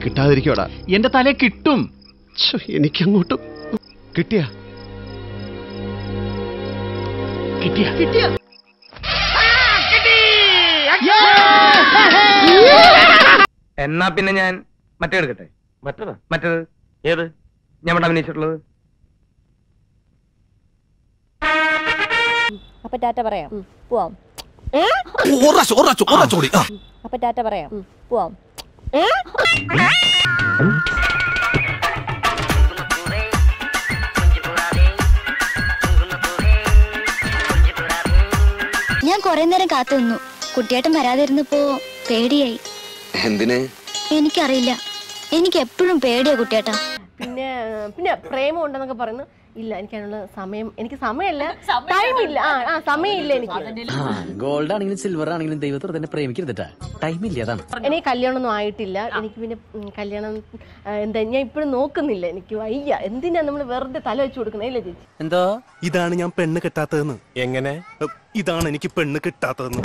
കിട്ടാതിരിക്കോടാ എന്റെ തലേ കിട്ടും ഛോ, എനിക്കങ്ങോട്ടും കിട്ടിയ കിട്ടിയ കിട്ടിയ എന്നാ പിന്നെ ഞാൻ മറ്റേ എടുക്കട്ടെ മറ്റേത് മറ്റേത് ഏത് ഞാൻ ഇവിടെ അഭിനയിച്ചിട്ടുള്ളത് അപ്പൊ ടാറ്റ പറയാം പോവാം അപ്പൊ ടാറ്റ പറയാം പോവാം ഞാൻ കുറെ നേരം കാത്തു നിന്നു കുട്ടിയേട്ടൻ വരാതിരുന്നപ്പോ പേടിയായി എന്തിന് എനിക്കറിയില്ല എനിക്ക് എപ്പോഴും പേടിയാ കുട്ടിയേട്ടാ പിന്നെ പിന്നെ പ്രേമം ഉണ്ടെന്നൊക്കെ പറയുന്നു ഇല്ല എനിക്ക് അതിനുള്ള സമയം എനിക്ക് സമയമല്ല ടൈം ഇല്ല ആ ആ സമയമില്ല എനിക്ക് ഗോൾഡ് ആണെങ്കിലും സിൽവർ ആണെങ്കിലും ദൈവത്തോട് തന്നെ പ്രേമിക്കരുതട്ടാ ടൈം ഇല്ല അതാണ് എനിക്ക് കല്യാണമൊന്നും ആയിട്ടില്ല എനിക്ക് പിന്നെ ഉം, കല്യാണം ആ, എന്താ ഞാൻ ഇപ്പോഴും നോക്കുന്നില്ല എനിക്ക് വയ്യ എന്തിനാ നമ്മൾ വെറുതെ തല വെച്ച് കൊടുക്കണേ ഇല്ല ചേച്ചി എന്തോ ഇതാണ് ഞാൻ പെണ്ണ് കിട്ടാത്തതെന്ന് എങ്ങനെ ഇതാണ് എനിക്ക് പെണ്ണ് കിട്ടാത്തതെന്ന്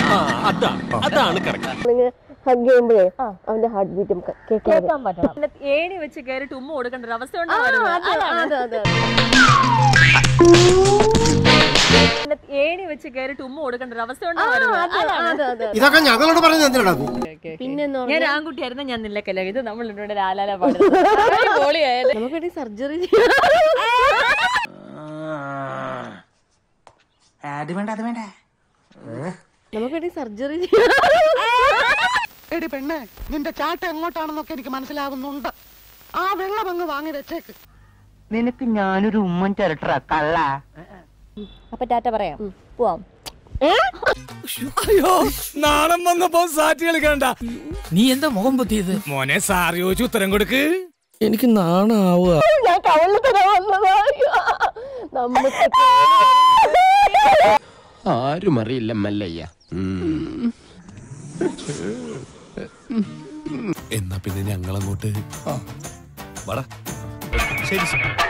ഹഗ് ചെയ്യുമ്പോഴേ അവന്റെ ഹാർട്ട് ബീറ്റും കേൾക്കാൻ കേൾക്കാൻ പറ്റണം ഏണി വെച്ച് കയറിട്ട് ഉമ്മ കൊടുക്കേണ്ട ഒരു അവസ്ഥ അതെ അതെ ഏണി വെച്ച് കയറിട്ട് ഉമ്മ കൊടുക്കേണ്ട ഒരു അവസ്ഥ അതെ അതെ ഇതൊക്കെ ഞങ്ങളോട് പറഞ്ഞ എന്തിനാ പിന്നെ ഞാൻ ആൺകുട്ടിയായിരുന്നു ഞാൻ നില്ലക്കല്ല ഇത് നമ്മളിവിടെ ലാലാല പാടുന്നത് പൊളിയായത് നമുക്ക് സർജറി നമുക്ക് സർജറി എടി പെണ്ണെ നിന്റെ ചാട്ട എങ്ങോട്ടാണെന്നൊക്കെ എനിക്ക് മനസ്സിലാവുന്നുണ്ട് ആ വെള്ളം അങ്ങ് വാങ്ങി വെച്ചേക്ക് നിനക്ക് ഞാനൊരു ഉമ്മൻ ചിരട്ടറ കള്ള അപ്പൊ ടാറ്റ പറയാം പോവാം നാണം വന്നപ്പോ സാറ്റ് കളിക്കണ്ട നീ എന്താ മുഖം പൊത്തിയത് മോനെ സാറി ചോദിച്ചു ഉത്തരം കൊടുക്ക് എനിക്ക് നാണാവുക ഞാൻ കവളിൽ തരാൻ വന്നതാ നമുക്ക് ആരും അറിയില്ല മല്ലയ്യ എന്നാ പിന്നെ ഞങ്ങളങ്ങോട്ട് വട ശരി